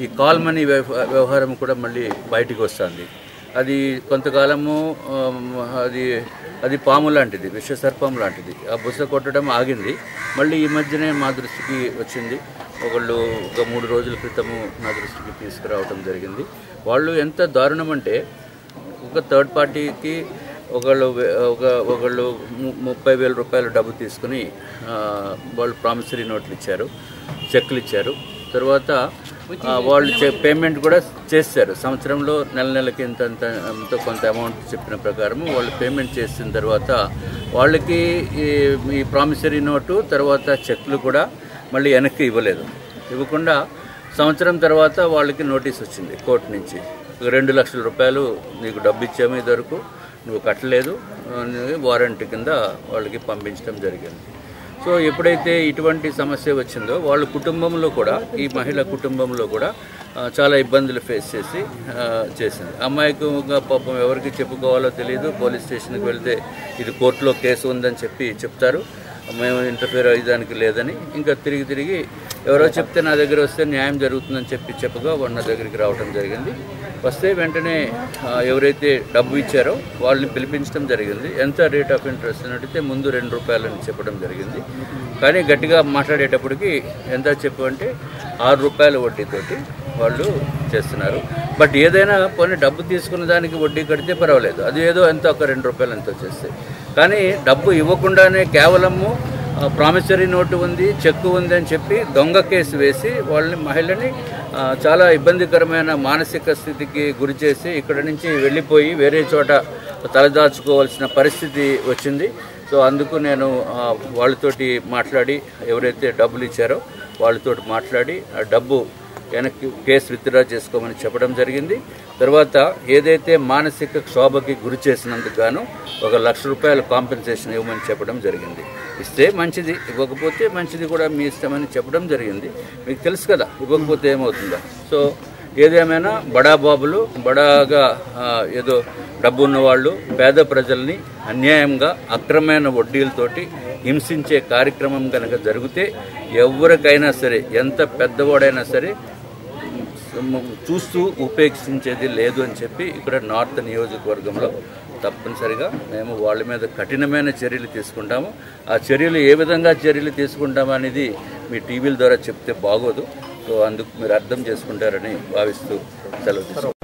ఈ call money వ్యవ- వ్యవహారం కూడా మళ్ళీ బయటికి వస్తుంది అది కొంతకాలము ఆమ్, అది అది పాము లాంటిది విషసర్పం లాంటిది ఆ బుస కొట్టడం ఆగింది మళ్ళీ ఈ మధ్యనే మా దృష్టికి వచ్చింది ఒకళ్ళు ఒక మూడు రోజుల క్రితము నా దృష్టికి తీసుకురావడం జరిగింది వాళ్ళు ఎంత దారుణం అంటే ఒక థర్డ్ పార్టీకి ఒకళ్ళు వే- ఒక ఒకళ్ళు ము- ముప్పై వేల రూపాయలు డబ్బు తీసుకుని ఆ, వాళ్ళు ప్రామిసరీ నోట్లు ఇచ్చారు చెక్లు ఇచ్చారు తర్వాత ఆ, వాళ్ళు చె- పేమెంట్ కూడా చేశారు సంవత్సరంలో నెల నెలకి ఇంత ఇంత ఎంతో కొంత అమౌంట్ చెప్పిన ప్రకారం వాళ్ళు పేమెంట్ చేసిన తర్వాత వాళ్ళకి ఈ ఈ ప్రామిసరీ నోటు తర్వాత చెక్లు కూడా మళ్ళీ వెనక్కి ఇవ్వలేదు ఇవ్వకుండా సంవత్సరం తర్వాత వాళ్ళకి నోటీస్ వచ్చింది కోర్టు నుంచి రెండు లక్షల రూపాయలు నీకు డబ్బు ఇచ్చాము ఇదివరకు నువ్వు కట్టలేదు అని వారంట్ కింద వాళ్ళకి పంపించడం జరిగింది సో ఎప్పుడైతే ఇటువంటి సమస్య వచ్చిందో వాళ్ళ కుటుంబంలో కూడా ఈ మహిళ కుటుంబంలో కూడా ఆ, చాలా ఇబ్బందులు ఫేస్ చేసి ఆ, చేసింది అమ్మాయికి ఇంకా పాపం ఎవరికి చెప్పుకోవాలో తెలియదు పోలీస్ స్టేషన్కి వెళ్తే ఇది కోర్టులో కేసు ఉందని చెప్పి చెప్తారు మేము ఇంటర్ఫియర్ అయ్యేదానికి లేదని ఇంకా తిరిగి తిరిగి ఎవరో చెప్తే నా దగ్గర వస్తే న్యాయం జరుగుతుందని చెప్పి చెప్పగా వాడు నా దగ్గరికి రావడం జరిగింది వస్తే వెంటనే ఆ, ఎవరైతే డబ్బు ఇచ్చారో వాళ్ళని పిలిపించడం జరిగింది ఎంత రేట్ ఆఫ్ ఇంట్రెస్ట్ అని అడిగితే ముందు రెండు రూపాయలని చెప్పడం జరిగింది కానీ గట్టిగా మాట్లాడేటప్పటికి ఎంత చెప్పు అంటే ఆరు రూపాయల వడ్డీతోటి వాళ్ళు చేస్తున్నారు బట్ ఏదైనా పోనీ డబ్బు తీసుకున్న దానికి వడ్డీ కడితే పర్వాలేదు అది ఏదో ఎంత ఒక రెండు రూపాయలు ఎంతో చేస్తే కానీ డబ్బు ఇవ్వకుండానే కేవలము ప్రామిసరీ నోటు ఉంది చెక్కు ఉంది అని చెప్పి దొంగ కేసు వేసి వాళ్ళని మహిళని ఆ, చాలా ఇబ్బందికరమైన మానసిక స్థితికి గురి చేసి ఇక్కడ నుంచి వెళ్ళిపోయి వేరే చోట తలదాచుకోవాల్సిన పరిస్థితి వచ్చింది సో అందుకు నేను ఆ, వాళ్ళతోటి మాట్లాడి ఎవరైతే డబ్బులు ఇచ్చారో వాళ్ళతోటి మాట్లాడి ఆ డబ్బు వెనక్కి కేసు విత్డ్రా చేసుకోమని చెప్పడం జరిగింది తర్వాత ఏదైతే మానసిక క్షోభకి గురి చేసినందుకు గాను ఒక లక్ష రూపాయల కాంపెన్సేషన్ ఇవ్వమని చెప్పడం జరిగింది ఇస్తే మంచిది ఇవ్వకపోతే మంచిది కూడా మీ ఇష్టమని చెప్పడం జరిగింది మీకు తెలుసు కదా ఇవ్వకపోతే ఏమవుతుందో సో ఏదేమైనా బడా బాబులు బడాగా ఆ, ఏదో డబ్బు ఉన్నవాళ్ళు పేద ప్రజల్ని అన్యాయంగా అక్రమైన వడ్డీలతోటి హింసించే కార్యక్రమం కనుక జరిగితే ఎవరికైనా సరే ఎంత పెద్దవాడైనా సరే చూస్తూ ఉపేక్షించేది లేదు అని చెప్పి ఇక్కడ నార్త్ నియోజకవర్గంలో తప్పనిసరిగా మేము వాళ్ళ మీద కఠినమైన చర్యలు తీసుకుంటాము ఆ చర్యలు ఏ విధంగా చర్యలు తీసుకుంటాము అనేది మీ టీవీల ద్వారా చెప్తే బాగోదు సో అందుకు మీరు అర్థం చేసుకుంటారని భావిస్తూ సెలవు తీసుకుంటాను